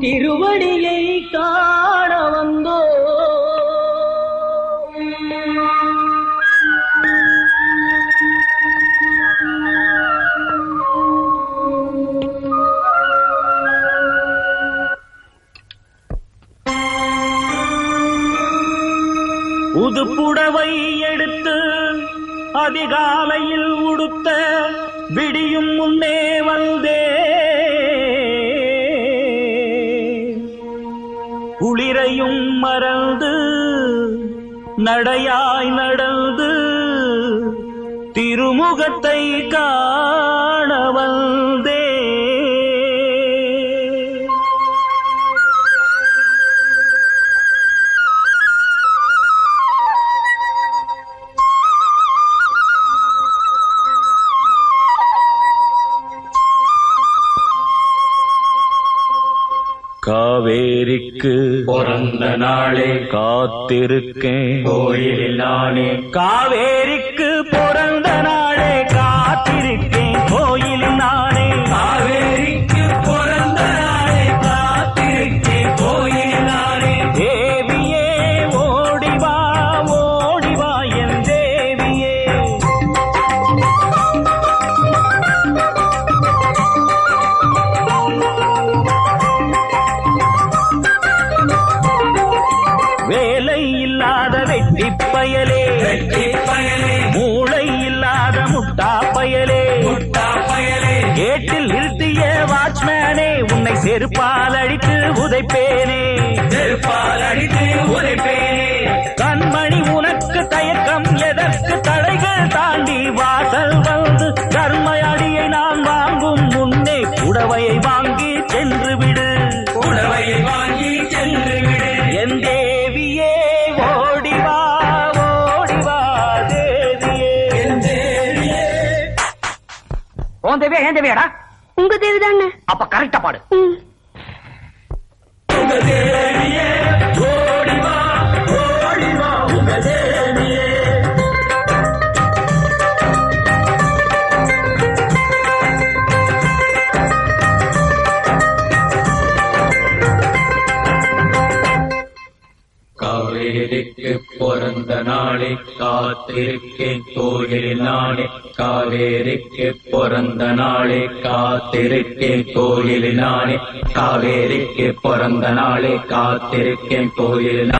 திருவடியை காண வந்தோ புதுப்புடவை எடுத்து அதிகாலையில் உடுத்த விடியும் முன்னே வந்தே குளிரையும் மறந்து நடையாய் நடந்து திருமுகத்தை காண வந்தே காவேரிக்கு பிறந்த நாளே காத்திருக்கேன் கோயிலில் நானே காவேரிக்கு பிறந்த நாளே காத்திருக்கேன் கோயிலில் நானே காவேரிக்கு பிறந்த நாளே காத்திருக்கேன் கோயிலில் நானே தேவியே ஓடிவா ஓடிவா என் தேவியே வேலை இல்லாத வெட்டி பயலே வெட்டி பயலே மூளை இல்லாத முட்டா பயலே முட்டா பயலே கேட்டில் நிறுத்திய வாட்ச்மேனே உன்னை செருப்பால் அடித்து உதைப்பேனே செருப்பால் அடித்து உரைப்பேனே கண்மணி உனக்கு தயக்கம் எதற்கு தடைகள் தாண்டி வாசல் வந்து கர்மயடியை நான் வாங்கும் முன்னே புடவையை வாங்கி சென்று விடு புடவையை வாங்கி சென்று விடு என் தேவியே ஓடிவா ஓடிவா தேவியே என் தேவியே உன் தேவியா ஏன் தேவியாடா உங்க தேவிதாங்க அப்ப கரெக்டா பாடு ம். உங்க தேவியே ஓடிவா ஓடிவா உங்க தேவியே காவேரிக்கு பிறந்த நாளே காத்திருக்கேன் கோயிலில் நாளே காவேரிக்கு பிறந்த நாளே காத்திருக்கேன் கோயிலில் நாளே காவேரிக்கு பிறந்த நாளே காத்திருக்கேன் கோயிலில்